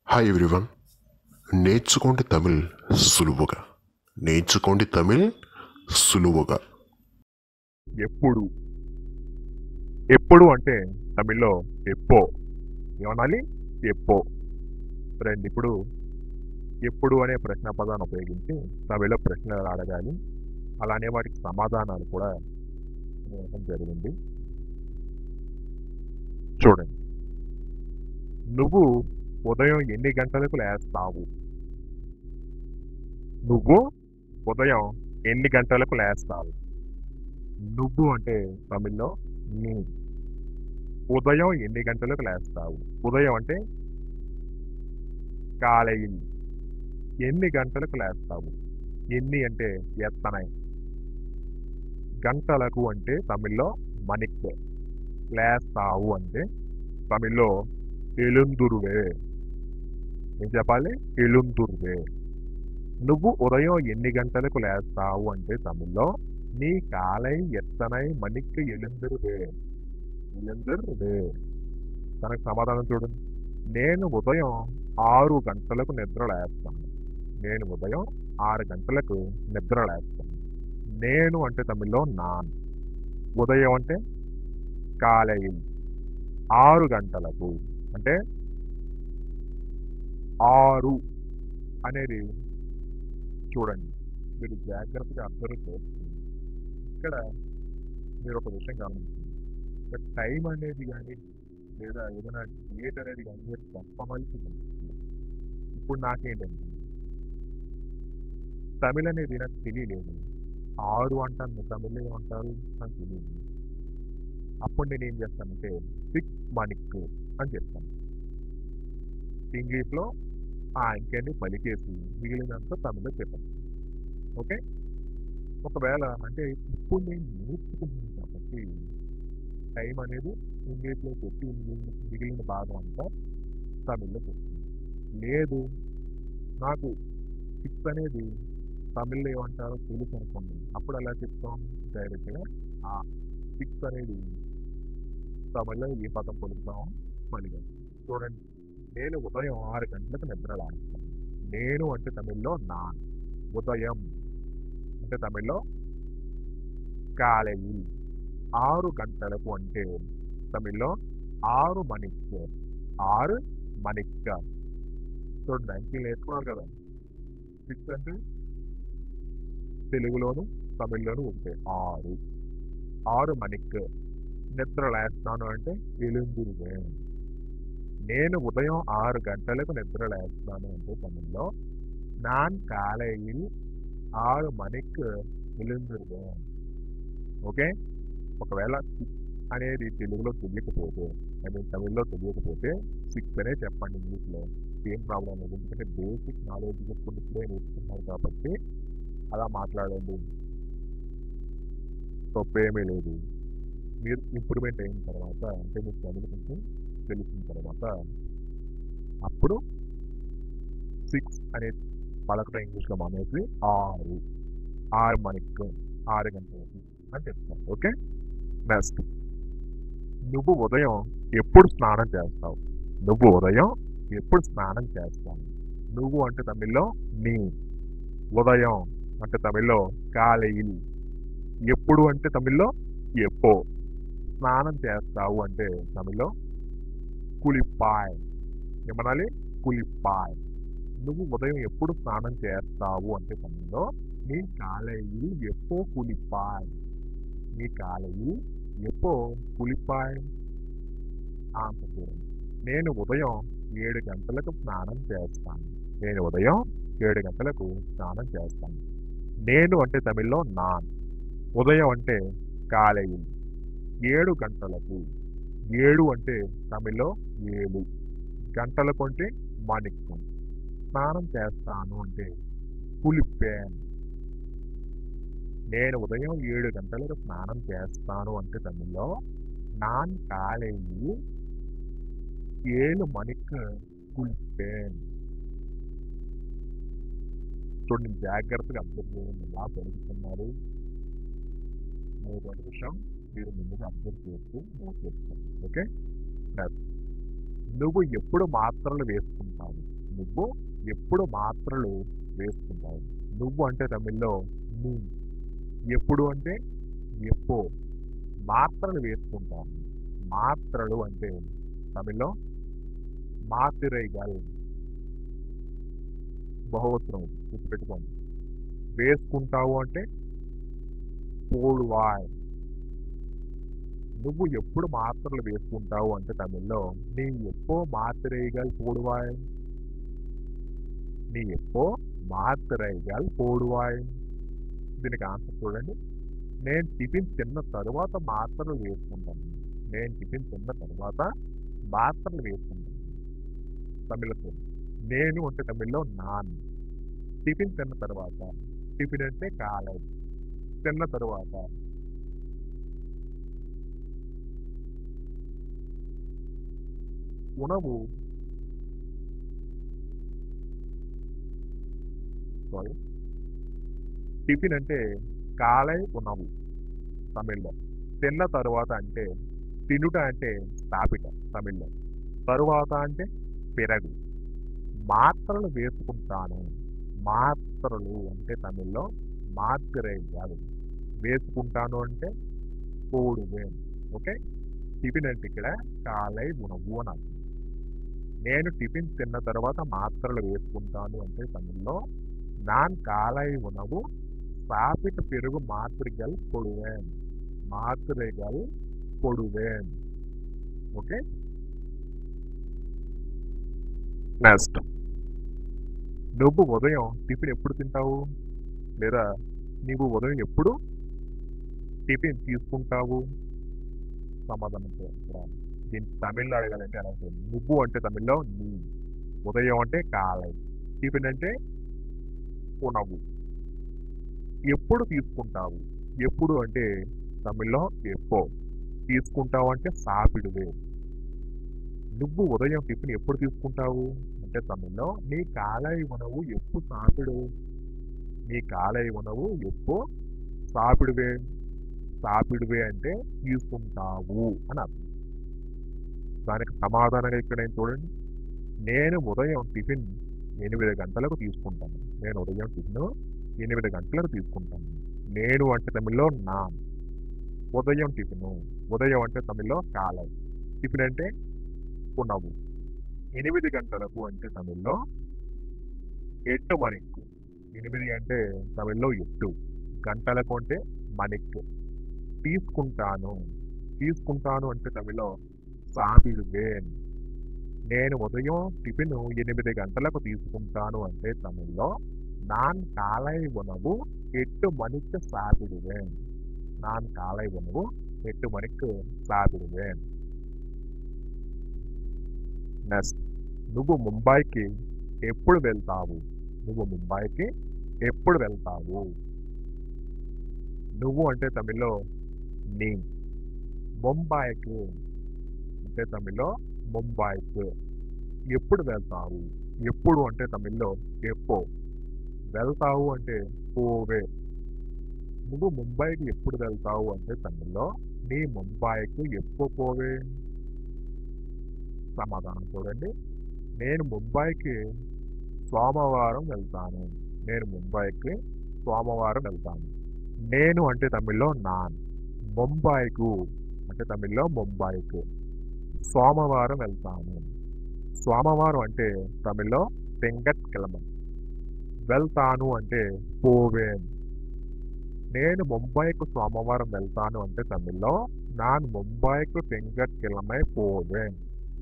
Hi everyone నేర్చుకోండి తమిళ్ సులువుగా నేర్చుకోండి తమిళ్ సులువుగా ఎప్పుడు ఎప్పుడు అంటే తమిళ్లో ఎప్పో ఏమనాలి ఎప్పో ఫ్రెండ్ ఇప్పుడు ఎప్పుడు అనే ప్రశ్న పదాన్ని ఉపయోగించి తమిళ్లో ప్రశ్నలు అడగాలి అలానే వాటికి సమాధానాలు కూడా ఇవ్వడం జరిగింది చూడండి నువ్వు ఉదయం ఎన్ని గంటలకు లేస్తావు నువ్వు ఉదయం ఎన్ని గంటలకు లేస్తావు నువ్వు అంటే తమిళ్లో నీ ఉదయం ఎన్ని గంటలకు లేస్తావు ఉదయం అంటే కాలేయి ఎన్ని గంటలకు లేస్తావు ఎన్ని అంటే ఎత్తనై గంటలకు అంటే తమిళ్లో మణిక్ లేస్తావు అంటే తమిళ్లో ఎలుందురువే ఏం చెప్పాలి ఎలుందురువే నువ్వు ఉదయం ఎన్ని గంటలకు లేస్తావు అంటే తమిళ్లో நீ காலை எத்தனை மணிக்கு எழுந்திருவே எழுந்திరువే తనకు సమాధానం చూడండి నేను ఉదయం ఆరు గంటలకు నిద్ర లేస్తాను నేను ఉదయం ఆరు గంటలకు నిద్ర లేస్తాను నేను అంటే తమిళ్లో నాన్ ఉదయం అంటే కాలేయి ఆరు గంటలకు అంటే ఆరు అనేది చూడండి మీరు జాగ్రత్తగా అబ్జర్వ్ చేస్తుంది ఇక్కడ మీరు ఒక విషయం గమనించండి ఇక్కడ టైం అనేది కానీ లేదా ఏదైనా డేట్ అనేది కానీ మీరు చెప్పవలసి ఉంది. ఇప్పుడు నాకేంటంటే తమిళ్ అనేది నాకు తెలియలేదు ఆరు అంటాను తమిళ్ ఏమంటారు నాకు తెలియదు అప్పుడు నేను ఏం చేస్తానంటే సిక్స్ మణిక్ అని చెప్తాను ఇంగ్లీష్లో ఆ ఇంకేంటి పలికేసి మిగిలినంత తమిళ్లో చెప్పాను ఓకే ఒకవేళ అంటే ఇప్పుడు నేను నేర్చుకుంటున్నాను కాబట్టి టైం అనేది ఇంగ్లీష్లో పెట్టి మిగిలిన మిగిలిన భాగం అంతా తమిళ్లో చెప్తుంది లేదు నాకు సిక్స్ అనేది తమిళ్లో ఏమంటారో తెలుసు అనుకోండి అప్పుడు ఎలా చెప్తాం డైరెక్ట్గా ఆ సిక్స్ అనేది తమిళ్లో ఏ పదం పొలుపుతాం మళ్ళీ చూడండి నేను ఉదయం ఆరు గంటలకు నిద్ర లాస్తాను నేను అంటే తమిళ్లో నా ఉదయం అంటే తమిళ్లో కాలేయి ఆరు గంటలకు అంటే తమిళ్లో ఆరు మణిక్ ఆరు మణిక్ చూడండి అంకెలు నేర్చుకున్నారు కదా సిక్స్ అంటే తెలుగులోను తమిళ్లోను ఉంటాయి ఆరు ఆరు మణిక్ నిద్ర లేస్తాను అంటే ఎలుందురువే నేను ఉదయం ఆరు గంటలకు నిద్ర లేస్తాను అంటే తమిళ్లో నాన్ కాలేయి ఆరు మణిక్ ఎలుందురువే ఓకే ఒకవేళ సిక్స్ అనేది తెలుగులో తెలియకపోతే ఐ మీన్ తమిళ్లో తెలియకపోతే సిక్స్ అనే చెప్పండి ఇంగ్లీష్లో ఏం ప్రాబ్లం లేదు ఎందుకంటే బేసిక్ నాలెడ్జ్ ఇప్పుడు ఇప్పుడే నేర్చుకున్నారు కాబట్టి అలా మాట్లాడండి తప్పేమీ లేదు మీరు ఇంప్రూవ్మెంట్ అయిన తర్వాత అంటే మీకు తమిళ కొంచెం తెలిసిన తర్వాత అప్పుడు సిక్స్ అనే పలకటం ఇంగ్లీష్లో మానేసి ఆరు ఆరు మణికి ఆరు గంటలకి అని చెప్తాను ఓకే నెక్స్ట్ నువ్వు ఉదయం ఎప్పుడు స్నానం చేస్తావు నువ్వు ఉదయం ఎప్పుడు స్నానం చేస్తావు నువ్వు అంటే తమిళ్లో నీ ఉదయం అంటే తమిళ్లో కాలేయి ఎప్పుడు అంటే తమిళ్లో ఎప్పో స్నానం చేస్తావు అంటే తమిళ్లో కులిపాయ్ ఏమనాలి కులిపాయ్ నువ్వు ఉదయం ఎప్పుడు స్నానం చేస్తావు అంటే తమిళ్లో నీ కాలేయి ఎప్పో కులిపాయ్ నీ కాలేయి ఎప్పో కులిపాయ్ ఆన్సర్ చూడండి నేను ఉదయం ఏడు గంటలకు స్నానం చేస్తాను నేను ఉదయం ఏడు గంటలకు స్నానం చేస్తాను నేను అంటే తమిళ్లో నాన్ ఉదయం అంటే కాలేయి ఏడు గంటలకు ఏడు అంటే తమిళ్లో ఏడు గంటలకు అంటే మణిక్కు స్నానం చేస్తాను అంటే కులిపాన్ నేను ఉదయం ఏడు గంటలకు స్నానం చేస్తాను అంటే తమిళ్లో నాన్ కాలేయి ఏಳು మణికి కులిపాన్ చూడండి జాగ్రత్తగా అబ్జర్వ్ చేయండి ఎలా పెరుగుతున్నారు మూడు విషయం మీరు ముందుగా అబ్జర్వ్ చేస్తూ నోట్ చేసుకోండి ఓకే నువ్వు ఎప్పుడు మాత్రలు వేసుకుంటావు నువ్వు ఎప్పుడు మాత్రలు వేసుకుంటావు నువ్వు అంటే తమిళ్లో నీ ఎప్పుడు అంటే ఎప్పో మాత్రలు వేసుకుంటావు మాత్రలు అంటే తమిళ్లో మాతిరైగల్ బహువచనం గుర్తుపెట్టుకోండి వేసుకుంటావు అంటే పోడువాయ్ నువ్వు ఎప్పుడు మాత్రలు వేసుకుంటావు అంటే తమిళ్లో నీ ఎప్పో మాత్రైగల్ పోడువాయ్ నీ ఎప్పో మాత్రైగల్ పోడువాయ్ దీనికి ఆన్సర్ చూడండి నేను టిఫిన్ తిన్న తరువాత మాత్రలు వేసుకుంటాను నేను టిఫిన్ తిన్న తరువాత మాత్రలు వేసుకుంటాను తమిళతో నేను అంటే తమిళ్లో నాన్ టిఫిన్ తిన్న తర్వాత టిఫిన్ అంటే కాలం తిన్న తరువాత ఉణవు సారీ టిఫిన్ అంటే కాలై ఉణవు తమిళ్లో తిన్న తరువాత అంటే తినుట అంటే స్థాపిట తమిళ్లో తరువాత అంటే పెరగు మాత్రలు వేసుకుంటాను మాత్రలు అంటే తమిళ్లో మాత్రే కాదు వేసుకుంటాను అంటే కోడువే ఓకే టిఫిన్ అంటే ఇక్కడ కాలై ఉణవు అని అర్థం నేను టిఫిన్ తిన్న తర్వాత మాత్రలు వేసుకుంటాను అంటే తమిళ్లో நான் காலை உணவு சாப்பிட்ட பிறகு மாத்திரைகள் கொடுவேன் மாத்திரைகள் கொடுவேன் ఓకే నెక్స్ట్ నువ్వు ఉదయం టిఫిన్ ఎప్పుడు తింటావు లేదా నీవు ఉదయం ఎప్పుడు టిఫిన్ తీసుకుంటావు సమాధానం చేయాలి దీన్ని తమిళ్లో అడగాలంటే అలా ఉంటుంది. నువ్వు అంటే తమిళ్లో నీ ఉదయం అంటే కాలై టిఫిన్ అంటే ఉణవు ఎప్పుడు తీసుకుంటావు ఎప్పుడు అంటే తమిళ్లో ఎప్పో తీసుకుంటావు అంటే సాపిడువే నువ్వు ఉదయం టిఫిన్ ఎప్పుడు తీసుకుంటావు అంటే తమిళ్లో నీ కాలై ఉణవు ఎప్పుడు సాపిడు నీ కాలై ఉణవు ఎప్పు సాపిడువే సాపిడువే అంటే తీసుకుంటావు అని అర్థం దానికి సమాధానంగా ఇక్కడ నేను చూడండి నేను ఉదయం టిఫిన్ ఎనిమిది గంటలకు తీసుకుంటాను నేను ఉదయం టిఫిన్ ఎనిమిది గంటలకు తీసుకుంటాను నేను అంటే తమిళ్లో నా ఉదయం టిఫిన్ ఉదయం అంటే తమిళ్లో కాలం టిఫిన్ అంటే ఉణవు ఎనిమిది గంటలకు అంటే తమిళ్లో ఎట్టు మణిక్కు ఎనిమిది అంటే తమిళ్లో ఎట్టు గంటలకు అంటే మణిక్కు తీసుకుంటాను తీసుకుంటాను అంటే తమిళ్లో సాబిరువేన్ నేను ఉదయం టిఫిన్ ఎనిమిది గంటలకు తీసుకుంటాను అంటే తమిళ్లో నాన్ కాలై ఉణవు ఎట్టు మణిக்கு சாப்பிடுவேன் நான் காலை உணவு எட்டு மணிக்கு சாப்பிடுவேன் నెక్స్ట్ నువ్వు ముంబైకి ఎప్పుడు వెళ్తావు నువ్వు ముంబైకి ఎప్పుడు వెళ్తావు నువ్వు అంటే తమిళ్లో నీ ముంబైకి అంటే తమిళ్లో ముంబైకి ఎప్పుడు వెళ్తావు ఎప్పుడు అంటే తమిళ్లో ఎప్పో వెళ్తావు అంటే పోవే నువ్వు ముంబైకి ఎప్పుడు వెళ్తావు అంటే తమిళ్లో నీ ముంబైకి ఎప్పుడు పోవే సమాధానం చూడండి నేను ముంబైకి సోమవారం వెళ్తాను నేను ముంబైకి సోమవారం వెళ్తాను నేను అంటే తమిళ్లో నాన్ ముంబైకు అంటే తమిళ్లో ముంబైకు సోమవారం వెళ్తాను సోమవారం అంటే తమిళ్లో తెంగట్ కిలమం వెళ్తాను అంటే పోవేన్ నేను ముంబైకు సోమవారం వెళ్తాను అంటే తమిళ్లో నాన్ ముంబైకు తెంగట్ కిలమై పోవేన్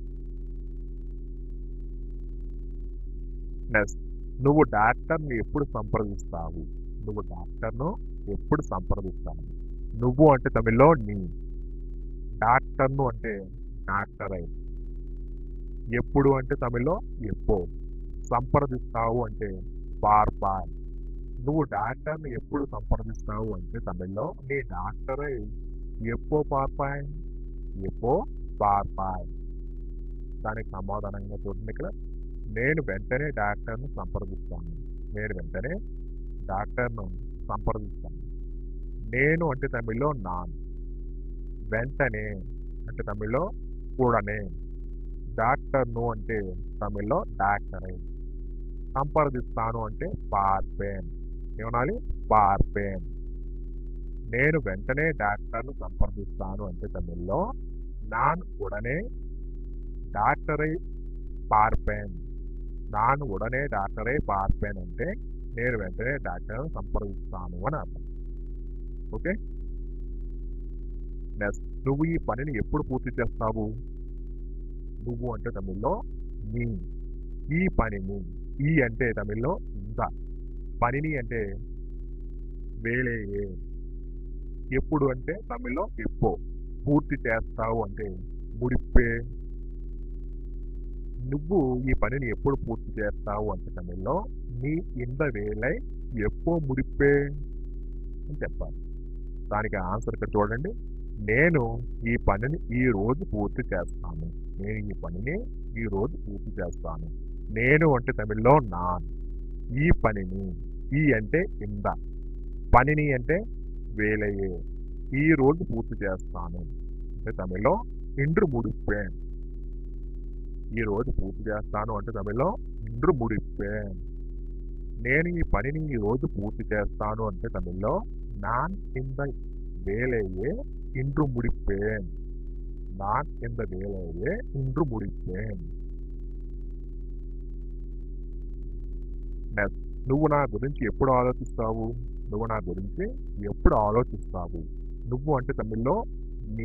నెక్స్ట్ నువ్వు డాక్టర్ని ఎప్పుడు సంప్రదిస్తావు నువ్వు డాక్టర్ను ఎప్పుడు సంప్రదిస్తావు నువ్వు అంటే తమిళ్లో నీ డాక్టర్ను అంటే డాక్టర్ అయి ఎప్పుడు అంటే తమిళ్లో ఎప్పో సంప్రదిస్తావు అంటే పార్పాయ్ నువ్వు డాక్టర్ని ఎప్పుడు సంప్రదిస్తావు అంటే తమిళ్లో నీ డాక్టర్ అయి ఎప్పో పార్పాయ్ ఎప్పో పార్పాయ్ దానికి సమాధానంగా చూడండి ఇక్కడ నేను వెంటనే డాక్టర్ను సంప్రదిస్తాను నేను వెంటనే డాక్టర్ను సంప్రదిస్తాను నేను అంటే తమిళ్లో నాన్ వెంటనే అంటే తమిళ్లో కూడనే డాక్టర్ను అంటే తమిళ్లో డాక్టరే సంప్రదిస్తాను అంటే పార్పేన్ ఏమనాలి పార్పేన్ నేను వెంటనే డాక్టర్ను సంప్రదిస్తాను అంటే తమిళ్లో నాన్ ఉడనే డాక్టరై పార్పేన్ నాన్ ఉడనే డాక్టరై పార్పేన్ అంటే నేను వెంటనే డాక్టర్ను సంప్రదిస్తాను అని అర్థం ఓకే నెక్స్ట్ నువ్వు ఈ పనిని ఎప్పుడు పూర్తి చేస్తావు నువ్వు అంటే తమిళ్లో నీ ఈ పనిని ఈ అంటే తమిళ్లో ఇంత పనిని అంటే వేలేయే ఎప్పుడు అంటే తమిళ్లో ఎప్పో పూర్తి చేస్తావు అంటే ముడిప్పే నువ్వు ఈ పనిని ఎప్పుడు పూర్తి చేస్తావు అంటే తమిళ్లో నీ ఇంద వేలై ఎప్పో ముడిప్పే అని చెప్పాలి దానికి ఆన్సర్ ఇక్కడ చూడండి నేను ఈ పనిని ఈ రోజు పూర్తి చేస్తాను నేను ఈ పనిని ఈ రోజు పూర్తి చేస్తాను నేను అంటే తమిళ్లో నాన్ ఈ పనిని ఈ అంటే ఇంద పనిని అంటే వేలయ్యే ఈ రోజు పూర్తి చేస్తాను అంటే తమిళ్లో ఇండ్రు ముడిప్పేన్ ఈ రోజు పూర్తి చేస్తాను అంటే తమిళ్లో ఇండ్రు ముడిప్పేన్ నేను ఈ పనిని ఈ రోజు పూర్తి చేస్తాను అంటే తమిళ్లో నాన్ ఇంద వేలయ్యే ఇండ్రు ముడిప్పేన్ நான் இந்த வேலையை இன்று முடிப்பேன் Next, నువ్వు నా గురించి ఎప్పుడు ఆలోచిస్తావు నువ్వు నా గురించి ఎప్పుడు ఆలోచిస్తావు నువ్వు అంటే తమిళ్లో నీ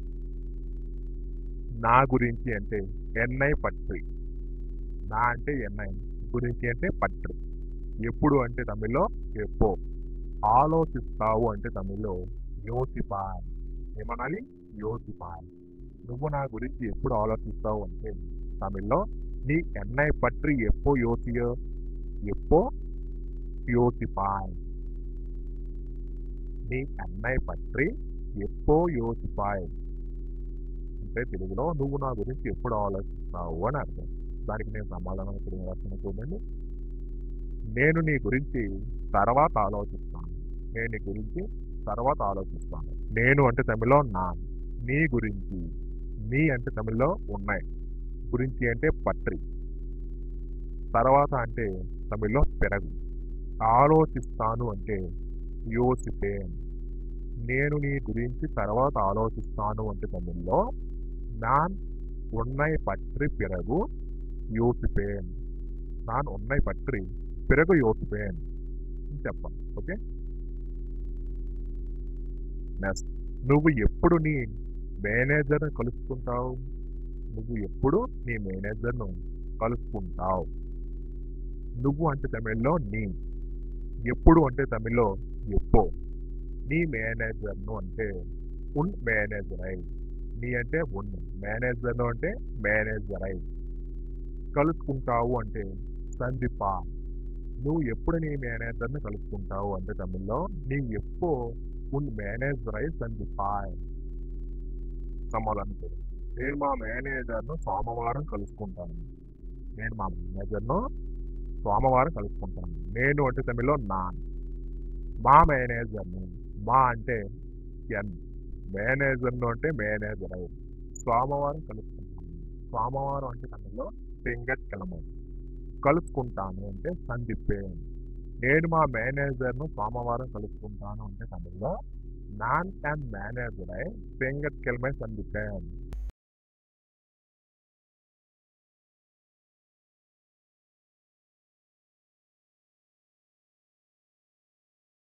నా గురించి అంటే ఎన్ఐ పట్రి నా అంటే ఎన్ఐ గురించి అంటే పట్రి ఎప్పుడు అంటే తమిళ్లో ఎప్పో ఆలోచిస్తావు అంటే తమిళ్లో యోసిపాయ్ ఏమనాలి యోసిపాయ్ నువ్వు నా గురించి ఎప్పుడు ఆలోచిస్తావు అంటే తమిళ్లో నీ ఎన్ఐ పట్రి ఎప్పో యోసియో ఎప్పో యోసిపాయ్ నీ ఎన్ఐ పట్రి ఎప్పో యోసిపాయ్ అంటే తెలుగులో నువ్వు నా గురించి ఎప్పుడు ఆలోచిస్తావు అని అర్థం దానికి నేను సమాధానం ఇక్కడ రాసిన చూడండి నేను నీ గురించి తర్వాత ఆలోచిస్తాను నేను నీ గురించి తర్వాత ఆలోచిస్తాను నేను అంటే తమిళ్లో నా నీ గురించి నీ అంటే తమిళ్లో ఉన్నాయి గురించి అంటే పట్రి తర్వాత అంటే తమిళ్లో పెరగు ఆలోచిస్తాను అంటే యోసిపేన్ నేను నీ గురించి తర్వాత ఆలోచిస్తాను అంటే తమిళ్లో నాన్ ఉన్నై పట్రి పిరగు యోసిపేన్ నాన్ ఉన్నై పట్రి పిరగు యోసిపేన్ అని చెప్పాలి ఓకే నెక్స్ట్ నువ్వు ఎప్పుడు నీ మేనేజర్ని కలుసుకుంటావు నువ్వు ఎప్పుడు నీ మేనేజర్ను కలుసుకుంటావు నువ్వు అంటే తమిళ్లో నీ ఎప్పుడు అంటే తమిళ్లో ఎప్పో నీ మేనేజర్ను అంటే ఉన్ మేనేజర్ అయి నీ అంటే ఉన్ మేనేజర్ను అంటే మేనేజర్ అయి కలుసుకుంటావు అంటే సందీప నువ్వు ఎప్పుడు నీ మేనేజర్ని కలుసుకుంటావు అంటే తమిళ్లో నీ ఎప్పో ఉన్ మేనేజర్ అయి సందీపాయ్ సమాధానం చూడు నేను మా మేనేజర్ను సోమవారం కలుసుకుంటాను నేను మా మేనేజర్ను సోమవారం కలుసుకుంటాను నేను అంటే తమిళ్లో నాన్ మా మేనేజర్ను మా అంటే ఎన్ మేనేజర్ను అంటే మేనేజర్ అయి సోమవారం కలుసుకుంటాను సోమవారం అంటే తమిళ్లో తింగట్కిழமை కలుసుకుంటాను అంటే సందిప్పేన్ నేను మా మేనేజర్ను సోమవారం కలుసుకుంటాను అంటే తమిళ్లో நான் என் மேனேஜரை திங்கட்கிழமை சந்திப்பேன்